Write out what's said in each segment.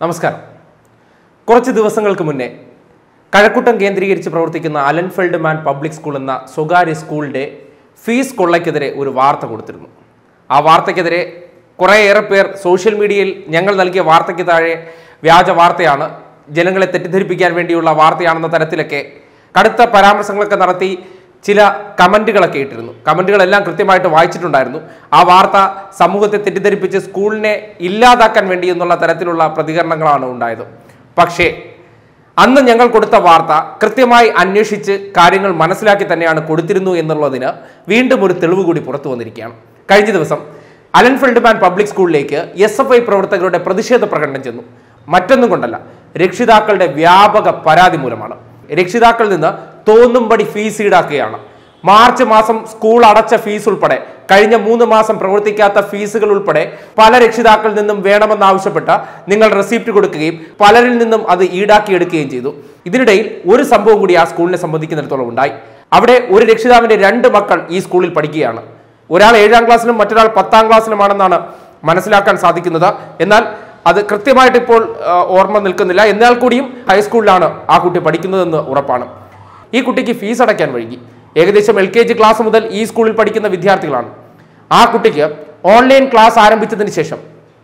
നമസ്കാരം കുറച്ച് ദിവസങ്ങൾക്ക് മുന്നേ കഴക്കൂട്ടം കേന്ദ്രീകരിച്ച് പ്രവർത്തിക്കുന്ന അലൻഫെൽഡ് മാൻ പബ്ലിക് സ്കൂൾ എന്ന സ്വകാര്യ സ്കൂളിൻ്റെ ഫീസ് കൊള്ളയ്ക്കെതിരെ ഒരു വാർത്ത കൊടുത്തിരുന്നു ആ വാർത്തയ്ക്കെതിരെ കുറേയേറെ പേർ സോഷ്യൽ മീഡിയയിൽ ഞങ്ങൾ നൽകിയ വാർത്തയ്ക്ക് താഴെ വ്യാജ വാർത്തയാണ് ജനങ്ങളെ തെറ്റിദ്ധരിപ്പിക്കാൻ വേണ്ടിയുള്ള വാർത്തയാണെന്ന തരത്തിലൊക്കെ കടുത്ത പരാമർശങ്ങളൊക്കെ നടത്തി ചില കമന്റുകളൊക്കെ ഇട്ടിരുന്നു കമന്റുകളെല്ലാം കൃത്യമായിട്ട് വായിച്ചിട്ടുണ്ടായിരുന്നു ആ വാർത്ത സമൂഹത്തെ തെറ്റിദ്ധരിപ്പിച്ച് സ്കൂളിനെ ഇല്ലാതാക്കാൻ വേണ്ടി എന്നുള്ള തരത്തിലുള്ള പ്രതികരണങ്ങളാണ് ഉണ്ടായത് പക്ഷേ അന്ന് ഞങ്ങൾ കൊടുത്ത വാർത്ത കൃത്യമായി അന്വേഷിച്ച് കാര്യങ്ങൾ മനസ്സിലാക്കി തന്നെയാണ് കൊടുത്തിരുന്നു എന്നുള്ളതിന് വീണ്ടും ഒരു തെളിവ് കൂടി പുറത്തു വന്നിരിക്കുകയാണ് കഴിഞ്ഞ ദിവസം അലൻഫെൽഡ് മാൻ പബ്ലിക് സ്കൂളിലേക്ക് എസ് എഫ് ഐ പ്രവർത്തകരുടെ പ്രതിഷേധ പ്രകടനം ചെന്നു മറ്റൊന്നും കൊണ്ടല്ല രക്ഷിതാക്കളുടെ വ്യാപക പരാതി മൂലമാണ് രക്ഷിതാക്കളിൽ നിന്ന് തോന്നുംപടി ഫീസ് ഈടാക്കുകയാണ് മാർച്ച് മാസം സ്കൂൾ അടച്ച ഫീസ് ഉൾപ്പെടെ കഴിഞ്ഞ മൂന്ന് മാസം പ്രവർത്തിക്കാത്ത ഫീസുകൾ ഉൾപ്പെടെ പല രക്ഷിതാക്കളിൽ നിന്നും വേണമെന്നാവശ്യപ്പെട്ട നിങ്ങൾ റെസിപ്റ്റ് കൊടുക്കുകയും പലരിൽ നിന്നും അത് ഈടാക്കിയെടുക്കുകയും ചെയ്തു ഇതിനിടയിൽ ഒരു സംഭവം കൂടി ആ സ്കൂളിനെ സംബന്ധിക്കുന്നിടത്തോളം ഉണ്ടായി അവിടെ ഒരു രക്ഷിതാവിന്റെ രണ്ട് മക്കൾ ഈ സ്കൂളിൽ പഠിക്കുകയാണ് ഒരാൾ ഏഴാം ക്ലാസ്സിലും മറ്റൊരാൾ പത്താം ക്ലാസ്സിലുമാണെന്നാണ് മനസ്സിലാക്കാൻ സാധിക്കുന്നത് എന്നാൽ അത് കൃത്യമായിട്ട് ഇപ്പോൾ ആ, ഓർമ്മ നിൽക്കുന്നില്ല എന്നാൽ കൂടിയും ഹൈസ്കൂളിലാണ് ആ കുട്ടി പഠിക്കുന്നതെന്ന് ഉറപ്പാണ് ഈ കുട്ടിക്ക് ഫീസ് അടയ്ക്കാൻ വൈകി ഏകദേശം എൽ കെ ജി ക്ലാസ് മുതൽ ഈ സ്കൂളിൽ പഠിക്കുന്ന വിദ്യാർത്ഥികളാണ് ആ കുട്ടിക്ക് ഓൺലൈൻ ക്ലാസ് ആരംഭിച്ചതിന് ശേഷം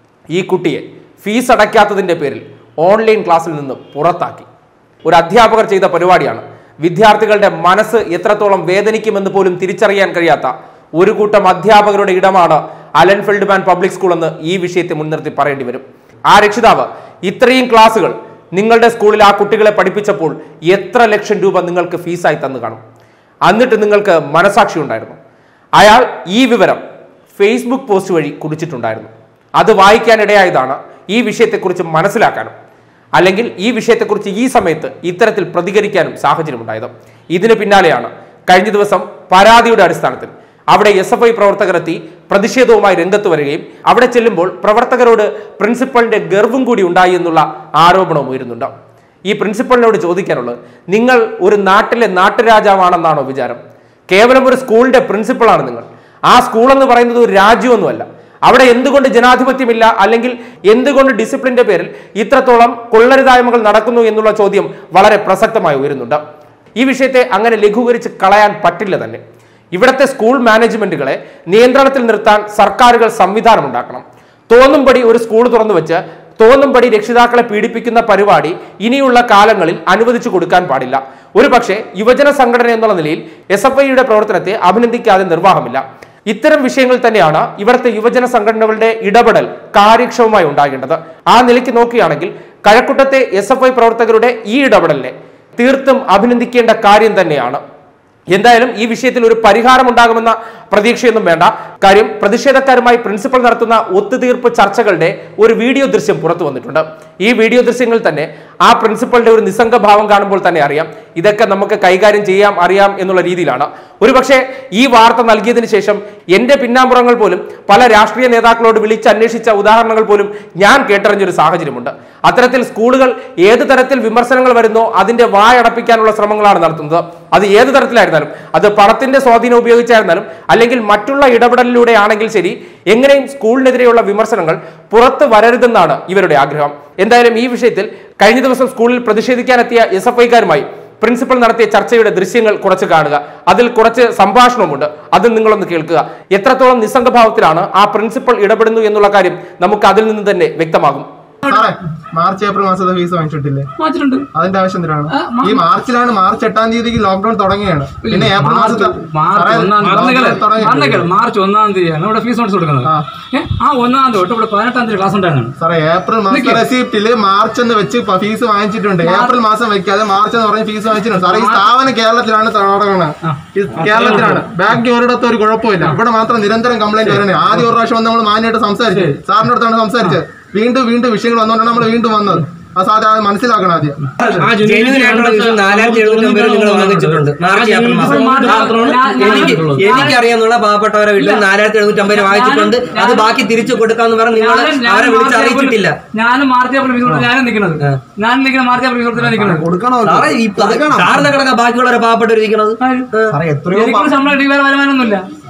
ഈ കുട്ടിയെ ഫീസ് അടയ്ക്കാത്തതിൻ്റെ പേരിൽ ഓൺലൈൻ ക്ലാസ്സിൽ നിന്ന് പുറത്താക്കി ഒരു അധ്യാപകർ ചെയ്ത പരിപാടിയാണ് വിദ്യാർത്ഥികളുടെ മനസ്സ് എത്രത്തോളം വേദനിക്കുമെന്ന് പോലും തിരിച്ചറിയാൻ കഴിയാത്ത ഒരു കൂട്ടം അധ്യാപകരുടെ ഇടമാണ് അലൻഫെൽഡ് മാൻ പബ്ലിക് സ്കൂൾ എന്ന് ഈ വിഷയത്തെ മുൻനിർത്തി പറയേണ്ടി വരും ആ രക്ഷിതാവ് ഇത്രയും ക്ലാസ്സുകൾ നിങ്ങളുടെ സ്കൂളിൽ ആ കുട്ടികളെ പഠിപ്പിച്ചപ്പോൾ എത്ര ലക്ഷം രൂപ നിങ്ങൾക്ക് ഫീസായി തന്നു കാണും എന്നിട്ട് നിങ്ങൾക്ക് മനസാക്ഷി ഉണ്ടായിരുന്നു അയാൾ ഈ വിവരം ഫേസ്ബുക്ക് പോസ്റ്റ് വഴി കുറിച്ചിട്ടുണ്ടായിരുന്നു അത് വായിക്കാനിടയായതാണ് ഈ വിഷയത്തെക്കുറിച്ച് മനസ്സിലാക്കാനും അല്ലെങ്കിൽ ഈ വിഷയത്തെക്കുറിച്ച് ഈ സമയത്ത് ഇത്തരത്തിൽ പ്രതികരിക്കാനും സാഹചര്യമുണ്ടായത് ഇതിന് പിന്നാലെയാണ് കഴിഞ്ഞ ദിവസം പരാതിയുടെ അടിസ്ഥാനത്തിൽ അവിടെ എസ് എഫ് ഐ പ്രവർത്തകരെത്തി പ്രതിഷേധവുമായി രംഗത്ത് വരികയും അവിടെ ചെല്ലുമ്പോൾ പ്രവർത്തകരോട് പ്രിൻസിപ്പലിന്റെ ഗർവും കൂടി ഉണ്ടായി എന്നുള്ള ആരോപണവും ഉയരുന്നുണ്ട് ഈ പ്രിൻസിപ്പലിനോട് ചോദിക്കാനുള്ളത് നിങ്ങൾ ഒരു നാട്ടിലെ നാട്ടുരാജാവാണെന്നാണോ വിചാരം കേവലം ഒരു സ്കൂളിന്റെ പ്രിൻസിപ്പളാണ് നിങ്ങൾ ആ സ്കൂൾ എന്ന് പറയുന്നത് ഒരു രാജ്യമൊന്നുമല്ല അവിടെ എന്തുകൊണ്ട് ജനാധിപത്യമില്ല അല്ലെങ്കിൽ എന്തുകൊണ്ട് ഡിസിപ്ലിന്റെ പേരിൽ ഇത്രത്തോളം കൊള്ളരുതായ്മകൾ നടക്കുന്നു എന്നുള്ള ചോദ്യം വളരെ പ്രസക്തമായി ഉയരുന്നുണ്ട് ഈ വിഷയത്തെ അങ്ങനെ ലഘൂകരിച്ച് കളയാൻ പറ്റില്ല തന്നെ ഇവിടുത്തെ സ്കൂൾ മാനേജ്മെന്റുകളെ നിയന്ത്രണത്തിൽ നിർത്താൻ സർക്കാരുകൾ സംവിധാനം ഉണ്ടാക്കണം തോന്നുംപടി ഒരു സ്കൂൾ തുറന്നു വെച്ച് തോന്നുംപടി രക്ഷിതാക്കളെ പീഡിപ്പിക്കുന്ന പരിപാടി ഇനിയുള്ള കാലങ്ങളിൽ അനുവദിച്ചു കൊടുക്കാൻ പാടില്ല ഒരു പക്ഷേ യുവജന സംഘടന എന്നുള്ള നിലയിൽ എസ് എഫ് ഐയുടെ പ്രവർത്തനത്തെ അഭിനന്ദിക്കാതെ നിർവാഹമില്ല ഇത്തരം വിഷയങ്ങൾ തന്നെയാണ് ഇവിടുത്തെ യുവജന സംഘടനകളുടെ ഇടപെടൽ കാര്യക്ഷമമായി ഉണ്ടാകേണ്ടത് ആ നിലയ്ക്ക് നോക്കുകയാണെങ്കിൽ കഴക്കൂട്ടത്തെ എസ് എഫ് ഐ പ്രവർത്തകരുടെ ഈ ഇടപെടലിനെ തീർത്തും അഭിനന്ദിക്കേണ്ട കാര്യം തന്നെയാണ് എന്തായാലും ഈ വിഷയത്തിൽ ഒരു പരിഹാരം ഉണ്ടാകുമെന്ന പ്രതീക്ഷയൊന്നും വേണ്ട കാര്യം പ്രതിഷേധക്കാരുമായി പ്രിൻസിപ്പൽ നടത്തുന്ന ഒത്തുതീർപ്പ് ചർച്ചകളുടെ ഒരു വീഡിയോ ദൃശ്യം പുറത്തു വന്നിട്ടുണ്ട് ഈ വീഡിയോ ദൃശ്യങ്ങൾ തന്നെ ആ പ്രിൻസിപ്പലിന്റെ ഒരു നിസ്സംഗ ഭാവം കാണുമ്പോൾ തന്നെ അറിയാം ഇതൊക്കെ നമുക്ക് കൈകാര്യം ചെയ്യാം അറിയാം എന്നുള്ള രീതിയിലാണ് ഒരുപക്ഷെ ഈ വാർത്ത നൽകിയതിന് ശേഷം എന്റെ പിന്നാമ്പുറങ്ങൾ പോലും പല രാഷ്ട്രീയ നേതാക്കളോട് വിളിച്ച് അന്വേഷിച്ച ഉദാഹരണങ്ങൾ പോലും ഞാൻ കേട്ടറിഞ്ഞൊരു സാഹചര്യമുണ്ട് അത്തരത്തിൽ സ്കൂളുകൾ ഏത് തരത്തിൽ വിമർശനങ്ങൾ വരുന്നോ അതിന്റെ വായടപ്പിക്കാനുള്ള ശ്രമങ്ങളാണ് നടത്തുന്നത് അത് ഏത് തരത്തിലായിരുന്നാലും അത് പണത്തിന്റെ സ്വാധീനം ഉപയോഗിച്ചായിരുന്നാലും അല്ലെങ്കിൽ മറ്റുള്ള ഇടപെടലിലൂടെ ആണെങ്കിൽ ശരി എങ്ങനെയും സ്കൂളിനെതിരെയുള്ള വിമർശനങ്ങൾ പുറത്ത് വരരുതെന്നാണ് ഇവരുടെ ആഗ്രഹം എന്തായാലും ഈ വിഷയത്തിൽ കഴിഞ്ഞ ദിവസം സ്കൂളിൽ പ്രതിഷേധിക്കാനെത്തിയ എസ് എഫ് ഐക്കാരുമായി പ്രിൻസിപ്പൽ നടത്തിയ ചർച്ചയുടെ ദൃശ്യങ്ങൾ കുറച്ച് കാണുക അതിൽ കുറച്ച് സംഭാഷണമുണ്ട് അത് നിങ്ങളൊന്ന് കേൾക്കുക എത്രത്തോളം നിസ്സംഗഭാവത്തിലാണ് ആ പ്രിൻസിപ്പൽ ഇടപെടുന്നു എന്നുള്ള കാര്യം നമുക്ക് അതിൽ നിന്ന് തന്നെ വ്യക്തമാകും സാറേ മാർച്ച് ഏപ്രിൽ മാസത്തെ ഫീസ് വാങ്ങിച്ചിട്ടില്ലേ മാറ്റിട്ടുണ്ട് അതിന്റെ ആവശ്യം എന്തിനാണ് ആ, മാ- ഈ മാർച്ചിലാണ് മാർച്ച് എട്ടാം തീയതിക്ക് ലോക്ക്ഡൌൺ തുടങ്ങിയാണ് പിന്നെ ഏപ്രിൽ മാർച്ച് മാസത്തെ മാർച്ച് സാറേ, ഒന്നാം തീയതി lockdown വന്നേക്കല്, തുടങ്ങിയിട്ടില്ലേ? വന്നേക്കല്. മാർച്ച് ഒന്നാം തീയതിയാണ് ഇവിടെ ഫീസ് നോട്ടീസ് കൊടുക്കുന്നത് ആ. ഏ, ആ ഒന്നാം തീയതി തൊട്ട് ഇവിടെ പതിനെട്ടാം തീയതി ക്ലാസ് ഉണ്ടായിരുന്നു സാറേ ഏപ്രിൽ മാസത്തെ റെസിപ്റ്റില് മാർച്ച് എന്ന് വെച്ച് ഫീസ് വാങ്ങിച്ചിട്ടുണ്ട് ഏപ്രിൽ മാസം വെക്കാതെ മാർച്ച് എന്ന് പറഞ്ഞ് ഫീസ് വാങ്ങിച്ചിട്ടുണ്ട് സാറേ ഈ സ്ഥാപനം കേരളത്തിലാണ് തുടങ്ങുന്നത് ഈ കേരളത്തിലാണ് ബാക്കി ഒരിടത്തും ഒരു കുഴപ്പമില്ല ഇവിടെ മാത്രം നിരന്തരം കംപ്ലൈന്റ് വരണേ ആദ്യം ഒരു പ്രാവശ്യം വന്ന് നമ്മൾ മാന്യമായിട്ട് സംസാരിച്ചു സാറിന്റെ അടുത്താണ് സംസാരിച്ചത് വീണ്ടും വീണ്ടും വിഷയങ്ങൾ വന്നുകൊണ്ടാണ് നമ്മൾ വീണ്ടും വന്നത് അത് സാധ്യത മനസ്സിലാക്കണം ആദ്യം ആ ജെന്യൂൻ ആയിട്ടുള്ള ഫീസ് നാലായിരത്തി എഴുന്നൂറ്റി അമ്പത് നിങ്ങൾ വാങ്ങിച്ചിട്ടുണ്ട് മാർച്ച് ഏപ്രിൽ മാസം മാർച്ച് ആ, ഞാൻ- എനിക്ക് എനിക്കറിയാവുന്ന പാവപ്പെട്ടവരെ വീട്ടിൽ നാലായിരത്തി എഴുന്നൂറ്റി അമ്പത് വാങ്ങിച്ചിട്ടുണ്ട് അത് ബാക്കി തിരിച്ചു കൊടുക്കാന്ന് പറഞ്ഞ് നിങ്ങൾ ഞാനും- ഞാനും അവരെ വിളിച്ച് മാർച്ച് അറിയിച്ചിട്ടില്ല ഏപ്രിൽ- ഞാനും മാർച്ച് ഏപ്രിൽ ഫീസ് കൊടുത്ത് ഞാനും നിൽക്കുന്നത് ഞാൻ നിൽക്കുന്ന മാർച്ച് ഏപ്രിൽ ഫീസ് കൊടുത്തിട്ടാണ് നിൽക്കുന്നത് സാറേ ഈ സാറിനെ കണക്കാ ബാക്കിയുള്ളവരെ പാവപ്പെട്ടവർ ഇരിക്കുന്നത് ആര്? എനിക്കൊരു ശമ്പളം കിട്ടി വേറെ വരുമാനമൊന്നുമില്ല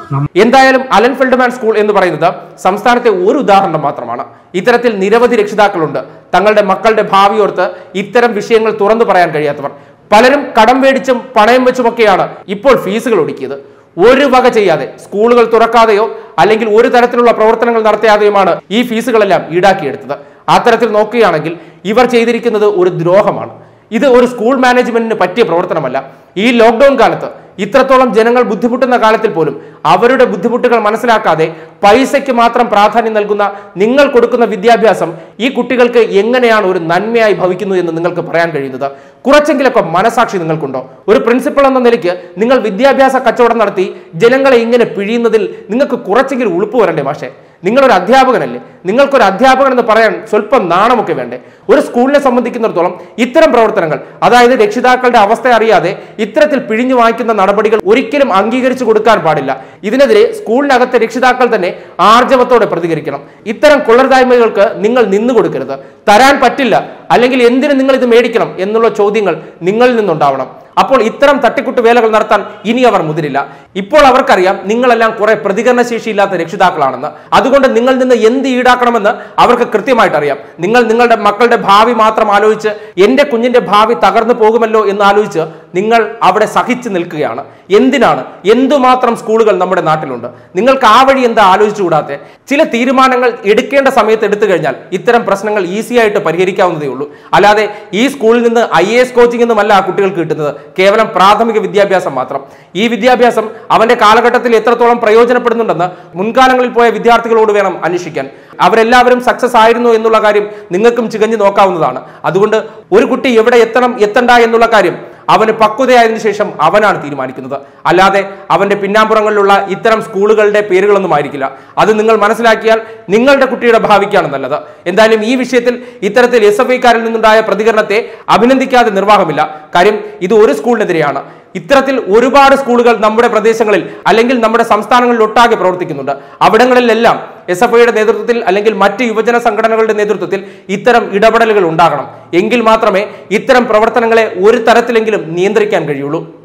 എന്തായാലും അലൻ ഫെൽഡ്മാൻ സ്കൂൾ എന്ന് പറയുന്നത് സംസ്ഥാനത്തെ ഒരു ഉദാഹരണം മാത്രമാണ് ഇത്തരത്തിൽ നിരവധി രക്ഷിതാക്കളുണ്ട് തങ്ങളുടെ മക്കളുടെ ഭാവിയോർത്ത് ഇത്തരം വിഷയങ്ങൾ തുറന്നു പറയാൻ കഴിയാത്തവർ പലരും കടം മേടിച്ചും പണയം വെച്ചുമൊക്കെയാണ് ഇപ്പോൾ ഫീസുകൾ ഒടുക്കിയത് ഒരു വക ചെയ്യാതെ സ്കൂളുകൾ തുറക്കാതെയോ അല്ലെങ്കിൽ ഒരു തരത്തിലുള്ള പ്രവർത്തനങ്ങൾ നടത്താതെയുമാണ് ഈ ഫീസുകളെല്ലാം ഈടാക്കിയെടുത്തത് അത്തരത്തിൽ നോക്കുകയാണെങ്കിൽ ഇവർ ചെയ്തിരിക്കുന്നത് ഒരു ദ്രോഹമാണ് ഇത് ഒരു സ്കൂൾ മാനേജ്മെന്റിന് പറ്റിയ പ്രവർത്തനമല്ല ഈ ലോക്ക്ഡൌൺ കാലത്ത് ഇത്രത്തോളം ജനങ്ങൾ ബുദ്ധിമുട്ടുന്ന കാലത്തിൽ പോലും അവരുടെ ബുദ്ധിമുട്ടുകൾ മനസ്സിലാക്കാതെ പൈസയ്ക്ക് മാത്രം പ്രാധാന്യം നൽകുന്ന നിങ്ങൾ കൊടുക്കുന്ന വിദ്യാഭ്യാസം ഈ കുട്ടികൾക്ക് എങ്ങനെയാണ് ഒരു നന്മയായി ഭവിക്കുന്നു എന്ന് നിങ്ങൾക്ക് പറയാൻ കഴിയുന്നത് കുറച്ചെങ്കിലൊക്കെ മനസാക്ഷി നിങ്ങൾക്കുണ്ടോ ഒരു പ്രിൻസിപ്പൾ എന്ന നിലയ്ക്ക് നിങ്ങൾ വിദ്യാഭ്യാസ കച്ചവടം നടത്തി ജനങ്ങളെ ഇങ്ങനെ പിഴിയുന്നതിൽ നിങ്ങൾക്ക് കുറച്ചെങ്കിലും ഉളുപ്പ് വരണ്ടേ മാഷേ നിങ്ങളൊരു അധ്യാപകനല്ലേ നിങ്ങൾക്കൊരു അധ്യാപകൻ എന്ന് പറയാൻ സ്വല്പം നാണമൊക്കെ വേണ്ടേ ഒരു സ്കൂളിനെ സംബന്ധിക്കുന്നിടത്തോളം ഇത്തരം പ്രവർത്തനങ്ങൾ അതായത് രക്ഷിതാക്കളുടെ അവസ്ഥ അറിയാതെ ഇത്തരത്തിൽ പിഴിഞ്ഞു വാങ്ങിക്കുന്ന നടപടികൾ ഒരിക്കലും അംഗീകരിച്ചു കൊടുക്കാൻ പാടില്ല ഇതിനെതിരെ സ്കൂളിനകത്തെ രക്ഷിതാക്കൾ തന്നെ ആർജവത്തോടെ പ്രതികരിക്കണം ഇത്തരം കൊള്ളരുതായ്മകൾക്ക് നിങ്ങൾ നിന്നു കൊടുക്കരുത് തരാൻ പറ്റില്ല അല്ലെങ്കിൽ എന്തിനു നിങ്ങൾ ഇത് മേടിക്കണം എന്നുള്ള ചോദ്യങ്ങൾ നിങ്ങളിൽ നിന്നുണ്ടാവണം അപ്പോൾ ഇത്തരം തട്ടിക്കുട്ട് വേലകൾ നടത്താൻ ഇനി അവർ മുതിരില്ല ഇപ്പോൾ അവർക്കറിയാം നിങ്ങളെല്ലാം കുറെ പ്രതികരണശേഷിയില്ലാത്ത രക്ഷിതാക്കളാണെന്ന് അതുകൊണ്ട് നിങ്ങളിൽ നിന്ന് എന്ത് ഈടാക്കണമെന്ന് അവർക്ക് കൃത്യമായിട്ട് അറിയാം നിങ്ങൾ നിങ്ങളുടെ മക്കളുടെ ഭാവി മാത്രം ആലോചിച്ച് എന്റെ കുഞ്ഞിന്റെ ഭാവി തകർന്നു പോകുമല്ലോ എന്ന് ആലോചിച്ച് നിങ്ങൾ അവിടെ സഹിച്ചു നിൽക്കുകയാണ് എന്തിനാണ് എന്തുമാത്രം സ്കൂളുകൾ നമ്മുടെ നാട്ടിലുണ്ട് നിങ്ങൾക്ക് ആ വഴി എന്താ ആലോചിച്ചുകൂടാത്തെ ചില തീരുമാനങ്ങൾ എടുക്കേണ്ട സമയത്ത് എടുത്തു കഴിഞ്ഞാൽ ഇത്തരം പ്രശ്നങ്ങൾ ഈസി ആയിട്ട് പരിഹരിക്കാവുന്നതേ ഉള്ളൂ അല്ലാതെ ഈ സ്കൂളിൽ നിന്ന് ഐ എ എസ് കോച്ചിങ് ഒന്നുമല്ല ആ കുട്ടികൾക്ക് കിട്ടുന്നത് കേവലം പ്രാഥമിക വിദ്യാഭ്യാസം മാത്രം ഈ വിദ്യാഭ്യാസം അവന്റെ കാലഘട്ടത്തിൽ എത്രത്തോളം പ്രയോജനപ്പെടുന്നുണ്ടെന്ന് മുൻകാലങ്ങളിൽ പോയ വിദ്യാർത്ഥികളോട് വേണം അന്വേഷിക്കാൻ അവരെല്ലാവരും സക്സസ് ആയിരുന്നു എന്നുള്ള കാര്യം നിങ്ങൾക്കും ചികഞ്ഞു നോക്കാവുന്നതാണ് അതുകൊണ്ട് ഒരു കുട്ടി എവിടെ എത്തണം എത്തണ്ട എന്നുള്ള കാര്യം അവന് പക്വതയായതിനു ശേഷം അവനാണ് തീരുമാനിക്കുന്നത് അല്ലാതെ അവന്റെ പിന്നാമ്പുറങ്ങളിലുള്ള ഇത്തരം സ്കൂളുകളുടെ പേരുകളൊന്നും ആയിരിക്കില്ല അത് നിങ്ങൾ മനസ്സിലാക്കിയാൽ നിങ്ങളുടെ കുട്ടിയുടെ ഭാവിക്കാണ് നല്ലത് എന്തായാലും ഈ വിഷയത്തിൽ ഇത്തരത്തിൽ എസ് എഫ് ഐക്കാരിൽ നിന്നുണ്ടായ പ്രതികരണത്തെ അഭിനന്ദിക്കാതെ നിർവാഹമില്ല കാര്യം ഇത് ഒരു സ്കൂളിനെതിരെയാണ് ഇത്തരത്തിൽ ഒരുപാട് സ്കൂളുകൾ നമ്മുടെ പ്രദേശങ്ങളിൽ അല്ലെങ്കിൽ നമ്മുടെ സംസ്ഥാനങ്ങളിൽ ഒട്ടാകെ പ്രവർത്തിക്കുന്നുണ്ട് അവിടങ്ങളിലെല്ലാം എസ് എഫ് ഐയുടെ നേതൃത്വത്തിൽ അല്ലെങ്കിൽ മറ്റ് യുവജന സംഘടനകളുടെ നേതൃത്വത്തിൽ ഇത്തരം ഇടപെടലുകൾ ഉണ്ടാകണം എങ്കിൽ മാത്രമേ ഇത്തരം പ്രവർത്തനങ്ങളെ ഒരു തരത്തിലെങ്കിലും നിയന്ത്രിക്കാൻ കഴിയുള്ളൂ